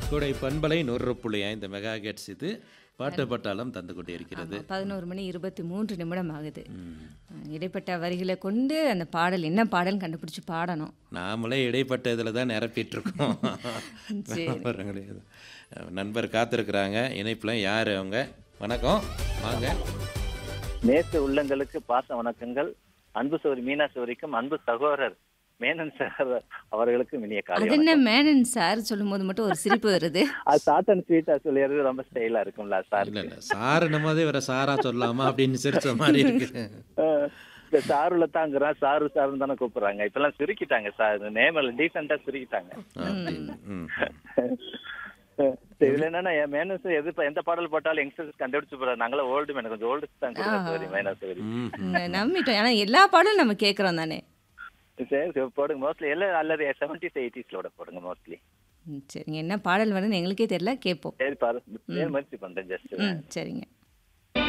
கோடை பண்பலை நூறு புள்ளி ஐந்து மெகா கெட்ஸ் இது பாட்டு பட்டாளம் தந்து கொண்டே இருக்கிறது பதினோரு மணி இருபத்தி மூன்று நிமிடம் ஆகுது அஹ் இடைப்பட்ட வரிகளை கொண்டு அந்த பாடல் என்ன பாடல் கண்டுபிடிச்சு பாடணும் நாமளே இடைப்பட்ட இதில் தான் நிரப்பிட்டு இருக்கோம் சரி. வர கிடையாது நண்பர் காத்திருக்கிறாங்க இணைப்பில் யார் அவங்க வணக்கம் வாங்க நேச உள்ளங்களுக்கு பாச வணக்கங்கள் அன்பு சோரி மீனா சோரிக்கும் அன்பு சகோதரர் மேனன் சார் அவர்களுக்கும் இனிய காலை அது என்ன மேனன் சார் சொல்லும் போது மட்டும் ஒரு சிரிப்பு வருது அது ஷார்ட் அண்ட் ஸ்வீட்டா சொல்லிடுறது ரொம்ப ஸ்டைலா இருக்கும்ல சார் இல்லை இல்லை சாரு நம்மதே வேற சாரா சொல்லலாமா அப்படின்னு சிரிச்ச மாதிரி இருக்கு இந்த சாருல தாங்குறான் சாரு சாருன்னு தானே கூப்பிடுறாங்க இப்பெல்லாம் சுருக்கிட்டாங்க சார் நேமல் டீசெண்டா சுருக்கிட்டாங்க அப்படின்னு ம் இதுல என்னன்னா என் மேனன் சார் எது எந்த பாடல் போட்டாலும் யங்ஸ்டர்ஸ் கண்டுபிடிச்சு போறாரு நாங்களே ஓல்டு மேன கொஞ்சம் ஓல்டு தான் கொடுக்குறோம் சோரி மேனா சோரி ம் உம், நம்பிட்டோம் ஏன்னா எல்லா பாடலும் நம்ம கேட்குறோம் தானே சரி சரி, போடுங்க மோஸ்ட்லி எல்லாம் அல்லது செவன்டிஸ் எயிட்டிஸ்லோட போடுங்க மோஸ்ட்லி ம், சரிங்க என்ன பாடல் வருதுன்னு எங்களுக்கே தெரியல கேட்போம் சரி பாரு முயற்சி பண்றேன் ஜஸ்ட் ம் சரிங்க